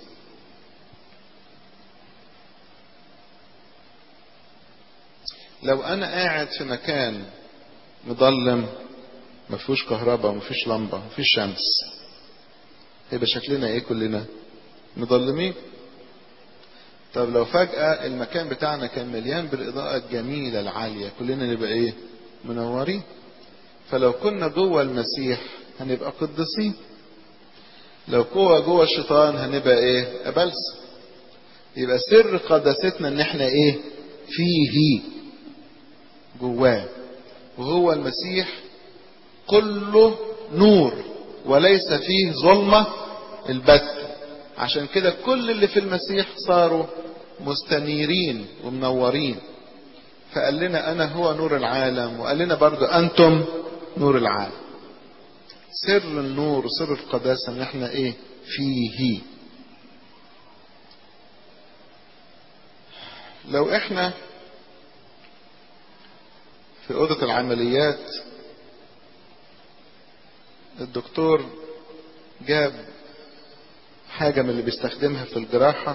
لو أنا قاعد في مكان مظلم ما فيهوش كهرباء ما فيش لمبة ما فيش شمس هيبقى شكلنا ايه كلنا مظلمين طب لو فجأة المكان بتاعنا كان مليان بالإضاءة الجميلة العالية كلنا نبقى ايه منورين فلو كنا جوه المسيح هنبقى قدسين لو جوه جوه الشيطان هنبقى ايه أبلس يبقى سر قداستنا ان احنا ايه فيه جواه وهو المسيح كله نور وليس فيه ظلمة البت عشان كده كل اللي في المسيح صاروا مستنيرين ومنورين فقال لنا أنا هو نور العالم وقال لنا برضو أنتم نور العالم سر النور وسر القداسة ان احنا ايه فيه لو احنا في أوضة العمليات الدكتور جاب حاجة من اللي بيستخدمها في الجراحة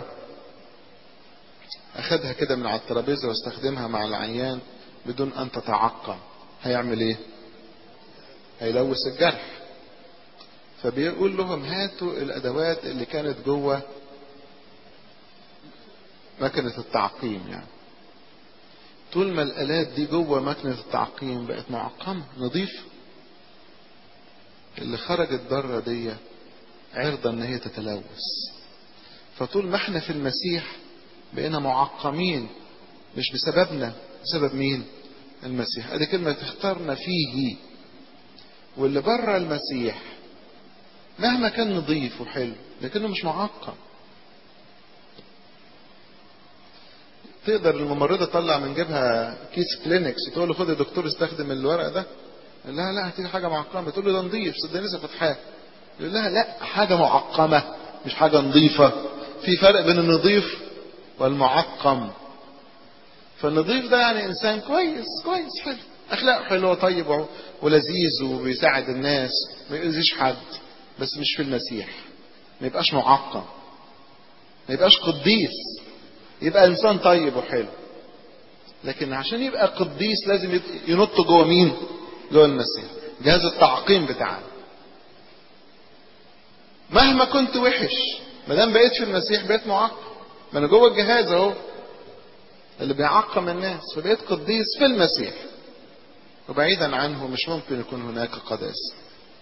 أخدها كده من على الترابيزة واستخدمها مع العيان بدون أن تتعقم هيعمل إيه؟ هيلوث الجرح فبيقول لهم هاتوا الأدوات اللي كانت جوه مكنة التعقيم يعني طول ما الآلات دي جوه مكنة التعقيم بقت معقمة نظيفة اللي خرجت بره دي عرضة ان هي تتلوث فطول ما احنا في المسيح بقينا معقمين مش بسببنا بسبب مين المسيح ادي كلمة اخترنا فيه واللي بره المسيح مهما كان نظيف وحلو لكنه مش معقم تقدر الممرضة تطلع من جيبها كيس كلينكس تقول له خد يا دكتور استخدم الورق ده لا لا هتيجي حاجة معقمة تقول له ده نظيف صدقني لسه فتحاه يقول لها لا حاجة معقمة مش حاجة نظيفة في فرق بين النظيف والمعقم فالنظيف ده يعني انسان كويس كويس حلو اخلاقه حلوه طيب ولذيذ وبيساعد الناس ما يؤذيش حد بس مش في المسيح ما يبقاش معقم ما يبقاش قديس يبقى انسان طيب وحلو لكن عشان يبقى قديس لازم ينط جوه مين جوه المسيح جهاز التعقيم بتاعنا مهما كنت وحش ما دام بقيت في المسيح بقيت معقم ما انا جوه الجهاز اهو اللي بيعقم الناس فبقيت قديس في المسيح وبعيدا عنه مش ممكن يكون هناك قداسه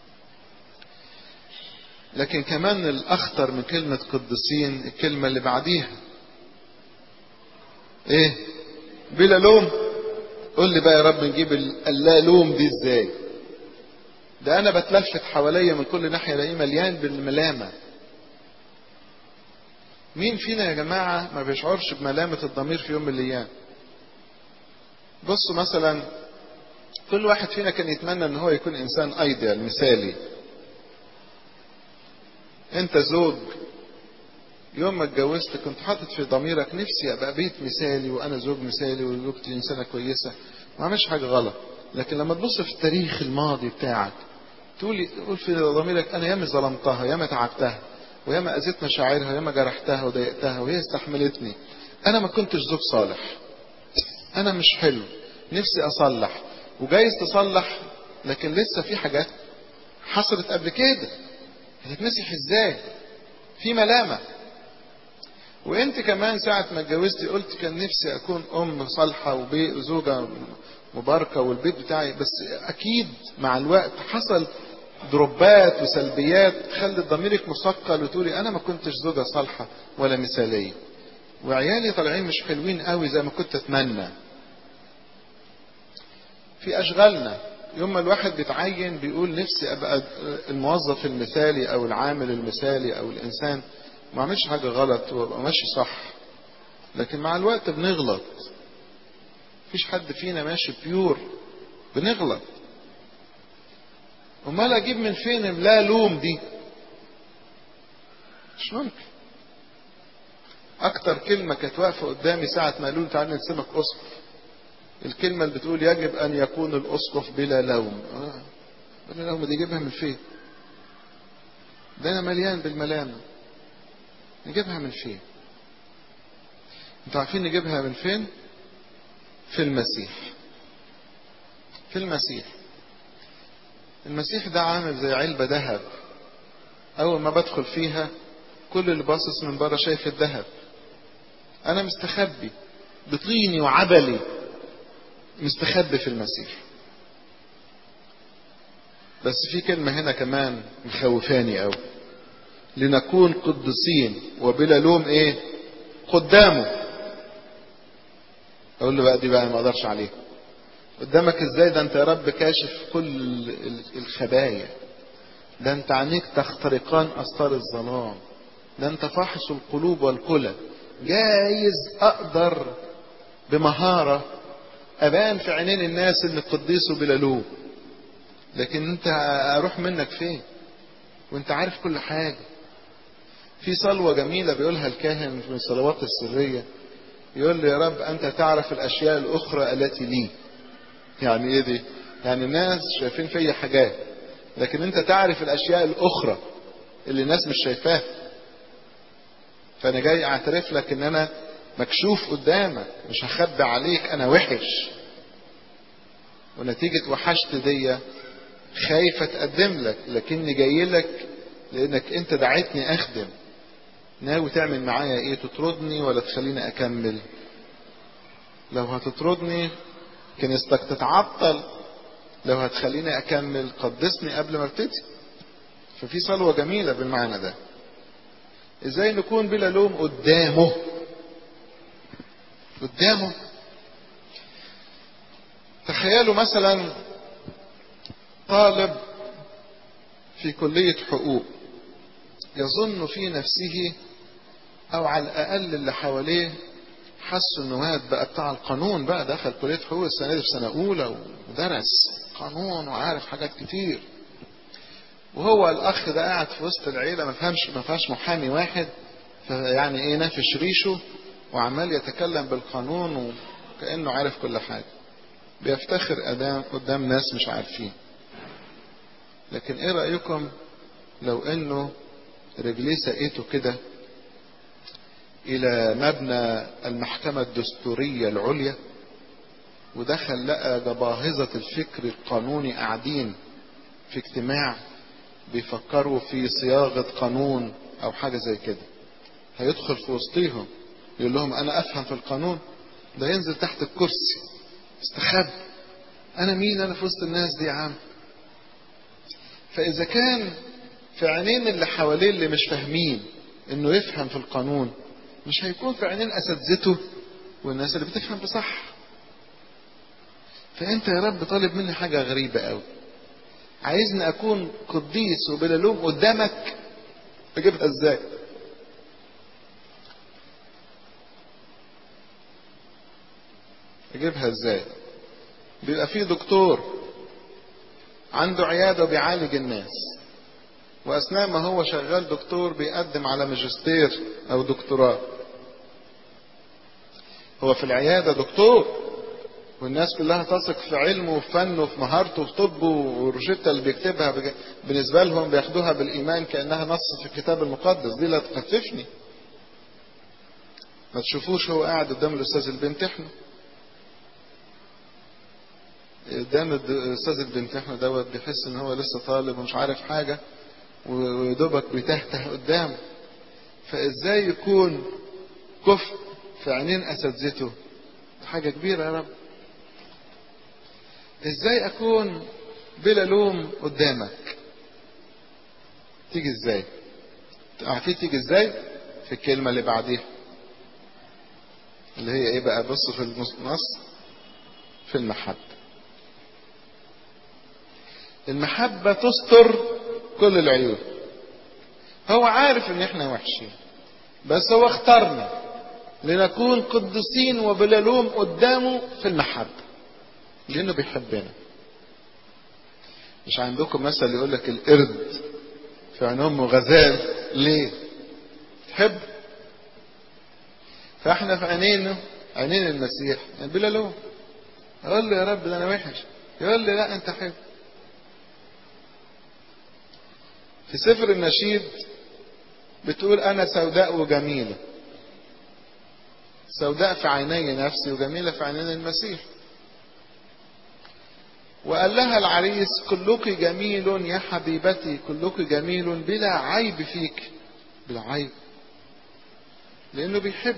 لكن كمان الاخطر من كلمه قديسين الكلمه اللي بعديها ايه بلا لوم قول لي بقى يا رب نجيب اللا لوم دي ازاي ده انا بتلفت حواليا من كل ناحيه الاقيه مليان بالملامه مين فينا يا جماعه ما بيشعرش بملامه الضمير في يوم من الايام بصوا مثلا كل واحد فينا كان يتمنى ان هو يكون انسان ايديال مثالي انت زوج يوم ما اتجوزت كنت حاطط في ضميرك نفسي ابقى بيت مثالي وانا زوج مثالي وزوجتي انسانه كويسه ما عملش حاجه غلط لكن لما تبص في التاريخ الماضي بتاعك تقول تقول في ضميرك انا ياما ظلمتها ياما تعبتها وياما اذيت مشاعرها وياما جرحتها وضايقتها وهي استحملتني انا ما كنتش زوج صالح انا مش حلو نفسي اصلح وجايز تصلح لكن لسه في حاجات حصلت قبل كده هتتمسح ازاي في ملامه وانت كمان ساعة ما اتجوزتي قلت كان نفسي اكون ام صالحة وزوجة مباركة والبيت بتاعي بس اكيد مع الوقت حصل دروبات وسلبيات خلت ضميرك مثقل وتقولي انا ما كنتش زوجة صالحة ولا مثالية وعيالي طالعين مش حلوين قوي زي ما كنت اتمنى في اشغالنا يوم ما الواحد بيتعين بيقول نفسي ابقى الموظف المثالي او العامل المثالي او الانسان ما عملش حاجة غلط وابقى ماشي صح لكن مع الوقت بنغلط مفيش حد فينا ماشي بيور بنغلط امال اجيب من فين لا لوم دي مش ممكن اكتر كلمة كانت واقفة قدامي ساعة ما قالوا لي تعالى نرسمك اسقف الكلمة اللي بتقول يجب أن يكون الأسقف بلا لوم آه. بلا لوم دي جيبها من فين ده أنا مليان بالملامة نجيبها من فين انتوا عارفين نجيبها من فين في المسيح في المسيح المسيح ده عامل زي علبة ذهب أول ما بدخل فيها كل اللي باصص من بره شايف الذهب أنا مستخبي بطيني وعبلي مستخبي في المسيح بس في كلمة هنا كمان مخوفاني أوي لنكون قدسين وبلا لوم ايه قدامه اقول له بقى دي بقى ما اقدرش عليها قدامك ازاي ده انت يا رب كاشف كل الخبايا ده انت عينيك تخترقان استار الظلام ده انت فاحص القلوب والكلى جايز اقدر بمهارة ابان في عينين الناس ان قديسه بلا لوم لكن انت اروح منك فين وانت عارف كل حاجة في صلوة جميلة بيقولها الكاهن في الصلوات السرية يقول لي يا رب أنت تعرف الأشياء الأخرى التي لي يعني إيه دي يعني الناس شايفين فيا حاجات لكن أنت تعرف الأشياء الأخرى اللي الناس مش شايفاها فأنا جاي أعترف لك إن أنا مكشوف قدامك مش هخبي عليك أنا وحش ونتيجة وحشت دي خايف أتقدم لك لكني جاي لك لأنك أنت دعيتني أخدم ناوي تعمل معايا ايه تطردني ولا تخليني اكمل لو هتطردني كنيستك تتعطل لو هتخليني اكمل قدسني قبل ما ابتدي ففي صلوة جميلة بالمعنى ده ازاي نكون بلا لوم قدامه قدامه تخيلوا مثلا طالب في كلية حقوق يظن في نفسه او على الاقل اللي حواليه حسوا انه واد بقى بتاع القانون بقى دخل كليه حقوق السنه دي في سنه اولى ودرس قانون وعارف حاجات كتير وهو الاخ ده قاعد في وسط العيله ما فهمش ما فيهاش محامي واحد فيعني ايه نافش ريشه وعمال يتكلم بالقانون وكانه عارف كل حاجه بيفتخر قدام قدام ناس مش عارفين لكن ايه رايكم لو انه رجليه سقيته كده الى مبنى المحكمة الدستورية العليا ودخل لقى جباهظة الفكر القانوني قاعدين في اجتماع بيفكروا في صياغة قانون او حاجة زي كده هيدخل في وسطيهم يقول لهم انا افهم في القانون ده ينزل تحت الكرسي استخب انا مين انا في وسط الناس دي يا عم فاذا كان في عينين اللي حواليه اللي مش فاهمين انه يفهم في القانون مش هيكون في عينين اساتذته والناس اللي بتفهم بصح فانت يا رب طالب مني حاجه غريبه قوي عايزني اكون قديس وبلا لوم قدامك اجيبها ازاي اجيبها ازاي بيبقى في دكتور عنده عياده وبيعالج الناس واثناء ما هو شغال دكتور بيقدم على ماجستير او دكتوراه هو في العيادة دكتور والناس كلها تثق في علمه وفي فنه وفي مهارته وفي طبه والروشتة اللي بيكتبها بالنسبة لهم بياخدوها بالإيمان كأنها نص في الكتاب المقدس دي لا تخففني ما تشوفوش هو قاعد قدام الأستاذ اللي بيمتحنه قدام الأستاذ اللي بيمتحنه دوت بيحس إن هو لسه طالب ومش عارف حاجة ويدوبك بتهته قدامه فازاي يكون كفء في عينين اساتذته حاجه كبيره يا رب ازاي اكون بلا لوم قدامك تيجي ازاي عارفين تيجي ازاي في الكلمه اللي بعديها اللي هي ايه بقى بص في النص في المحبه المحبه تستر كل العيوب هو عارف ان احنا وحشين بس هو اختارنا لنكون قدسين وبلا لوم قدامه في المحبة لانه بيحبنا مش عندكم مثل يقول لك القرد في عين امه غزال ليه تحب فاحنا في عينينه عينين المسيح بلا لوم اقول له يا رب ده انا وحش يقول لي لا انت حلو في سفر النشيد بتقول انا سوداء وجميله سوداء في عيني نفسي وجميله في عينين المسيح وقال لها العريس كلك جميل يا حبيبتي كلك جميل بلا عيب فيك بلا عيب لانه بيحب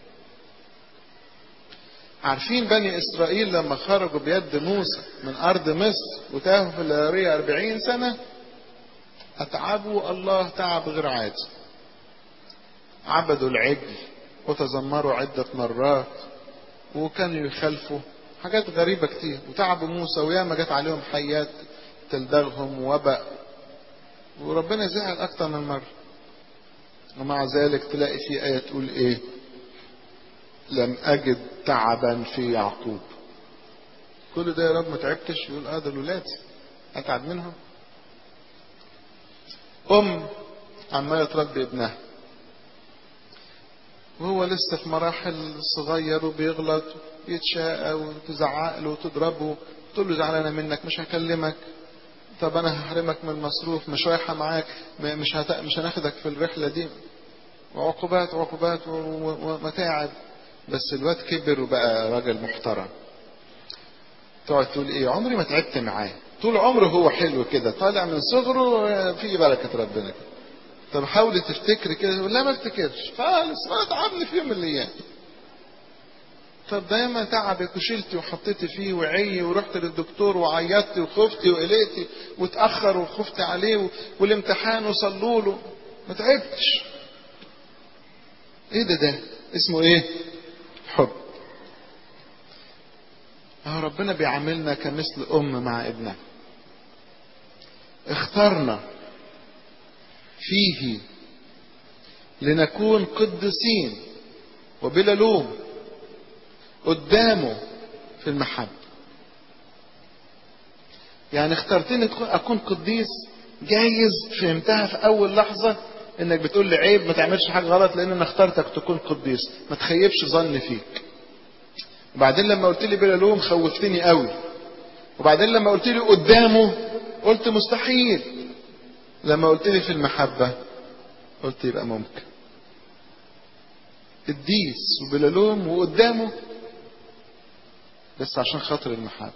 عارفين بني اسرائيل لما خرجوا بيد موسى من ارض مصر وتاهوا في الهرية أربعين سنة اتعبوا الله تعب غير عادي عبدوا العجل وتذمروا عدة مرات وكانوا يخالفوا حاجات غريبة كتير وتعبوا موسى وياما جت عليهم حيات تلدغهم وباء وربنا زعل أكتر من مرة ومع ذلك تلاقي في آية تقول إيه لم أجد تعبا في يعقوب كل ده يا رب ما تعبتش يقول اه ده الولاد أتعب منهم أم عمالة تربي ابنها وهو لسه في مراحل صغير وبيغلط يتشاقى وتزعق له وتضربه تقول له زعلانه منك مش هكلمك طب انا هحرمك من المصروف مش رايحه معاك مش هت... مش هناخدك في الرحله دي وعقوبات وعقوبات ومتاعب بس الواد كبر وبقى راجل محترم تقعد تقول ايه عمري ما تعبت معاه طول عمره هو حلو كده طالع من صغره في بركه ربنا كده طب حاولي تفتكري كده لا ما افتكرش خالص ولا تعبني في يوم من الايام طب دايما تعبك وشلتي وحطيتي فيه وعي ورحت للدكتور وعيطتي وخفتي وقلقتي وتاخر وخفتي عليه والامتحان وصلوا له ما تعبتش ايه ده ده اسمه ايه حب اهو ربنا بيعاملنا كمثل ام مع ابنها اخترنا فيه لنكون قدسين وبلا لوم قدامه في المحبة يعني اخترتني اكون قديس جايز فهمتها في اول لحظة انك بتقول لي عيب ما تعملش حاجة غلط لان انا اخترتك تكون قديس ما تخيبش ظن فيك وبعدين لما قلت لي بلا لوم خوفتني قوي وبعدين لما قلت لي قدامه قلت مستحيل لما قلت لي في المحبة قلت يبقى ممكن قديس وبلا لوم وقدامه بس عشان خاطر المحبة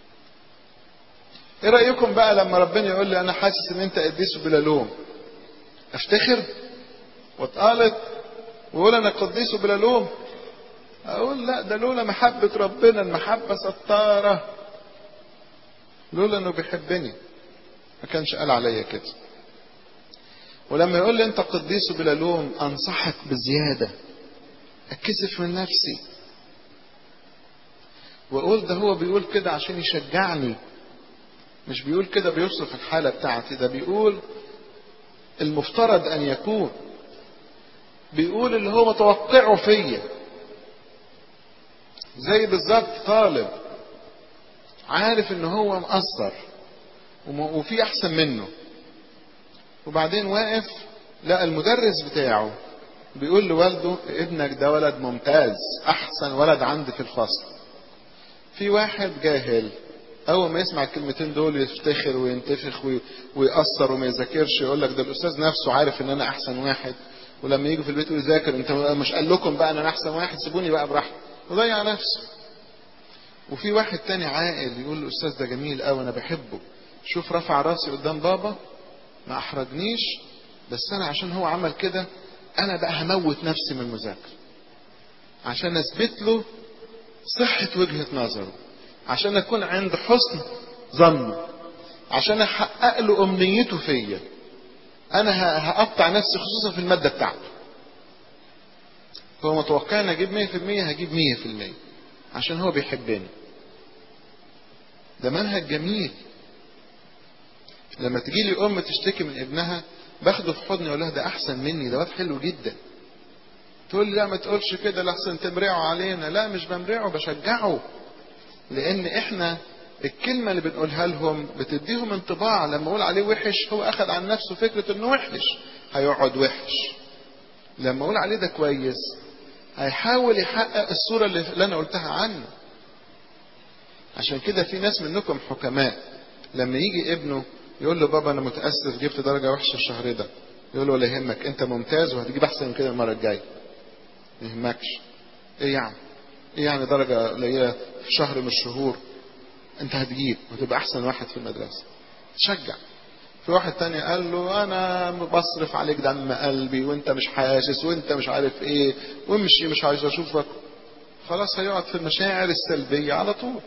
ايه رأيكم بقى لما ربنا يقول لي انا حاسس ان انت قديس وبلا لوم افتخر واتقالت واقول انا قديس وبلا لوم اقول لا ده لولا محبة ربنا المحبة ستارة لولا انه بيحبني ما كانش قال عليا كده ولما يقول لي انت قديس بلا لوم انصحك بزيادة اتكسف من نفسي واقول ده هو بيقول كده عشان يشجعني مش بيقول كده بيوصف الحالة بتاعتي ده بيقول المفترض ان يكون بيقول اللي هو متوقعه فيا زي بالظبط طالب عارف ان هو مقصر وفي احسن منه وبعدين واقف لقى المدرس بتاعه بيقول لوالده ابنك ده ولد ممتاز احسن ولد عندي في الفصل في واحد جاهل اول ما يسمع الكلمتين دول يفتخر وينتفخ ويأثر وما يذاكرش يقول لك ده الاستاذ نفسه عارف ان انا احسن واحد ولما يجي في البيت يقول ذاكر انت مش قال لكم بقى انا احسن واحد سيبوني بقى براحتي وضيع نفسه وفي واحد تاني عاقل يقول الاستاذ ده جميل قوي انا بحبه شوف رفع راسي قدام بابا ما احرجنيش بس انا عشان هو عمل كده انا بقى هموت نفسي من المذاكره عشان اثبت له صحه وجهه نظره عشان اكون عند حسن ظنه عشان احقق له امنيته فيا انا هقطع نفسي خصوصا في الماده بتاعته هو متوقع ان اجيب 100% هجيب 100% عشان هو بيحبني ده منهج جميل لما تجي لي ام تشتكي من ابنها باخده في حضني اقول لها ده احسن مني ده واد حلو جدا تقول لي لا ما تقولش كده لحسن تمرعه علينا لا مش بمرعه بشجعه لان احنا الكلمه اللي بنقولها لهم بتديهم انطباع لما اقول عليه وحش هو اخذ عن نفسه فكره انه وحش هيقعد وحش لما اقول عليه ده كويس هيحاول يحقق الصوره اللي, اللي انا قلتها عنه عشان كده في ناس منكم حكماء لما يجي ابنه يقول له بابا انا متاسف جبت درجه وحشه الشهر ده يقول له ولا يهمك انت ممتاز وهتجيب احسن من كده المره الجايه ما يهمكش ايه يعني ايه يعني درجه قليله في شهر من الشهور انت هتجيب وتبقى احسن واحد في المدرسه تشجع في واحد تاني قال له انا بصرف عليك دم قلبي وانت مش حاسس وانت مش عارف ايه وامشي مش عايز اشوفك خلاص هيقعد في المشاعر السلبيه على طول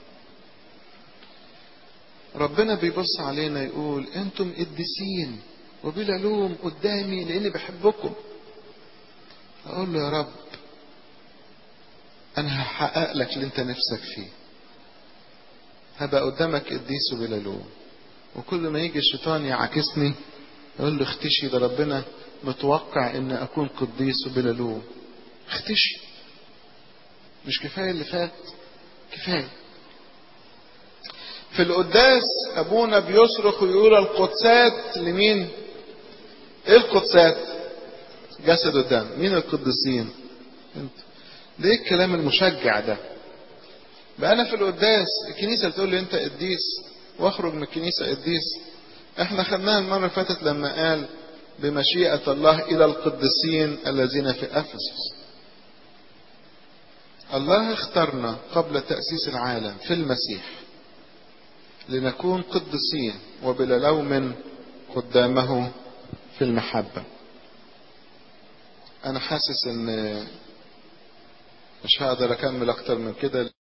ربنا بيبص علينا يقول انتم قديسين وبلا لوم قدامي لاني بحبكم اقول له يا رب انا هحقق لك اللي انت نفسك فيه هبقى قدامك قديس وبلا لوم وكل ما يجي الشيطان يعاكسني اقول له اختشي ده ربنا متوقع ان اكون قديس وبلا لوم اختشي مش كفايه اللي فات كفايه في القداس ابونا بيصرخ ويقول القدسات لمين ايه القدسات جسد الدم مين القديسين انت ليه الكلام المشجع ده بقى انا في القداس الكنيسه بتقول لي انت قديس واخرج من الكنيسه قديس احنا خدناها المره اللي فاتت لما قال بمشيئه الله الى القديسين الذين في افسس الله اختارنا قبل تاسيس العالم في المسيح لنكون قدسين وبلا لوم قدامه في المحبة أنا حاسس إن مش هقدر أكمل أكتر من كده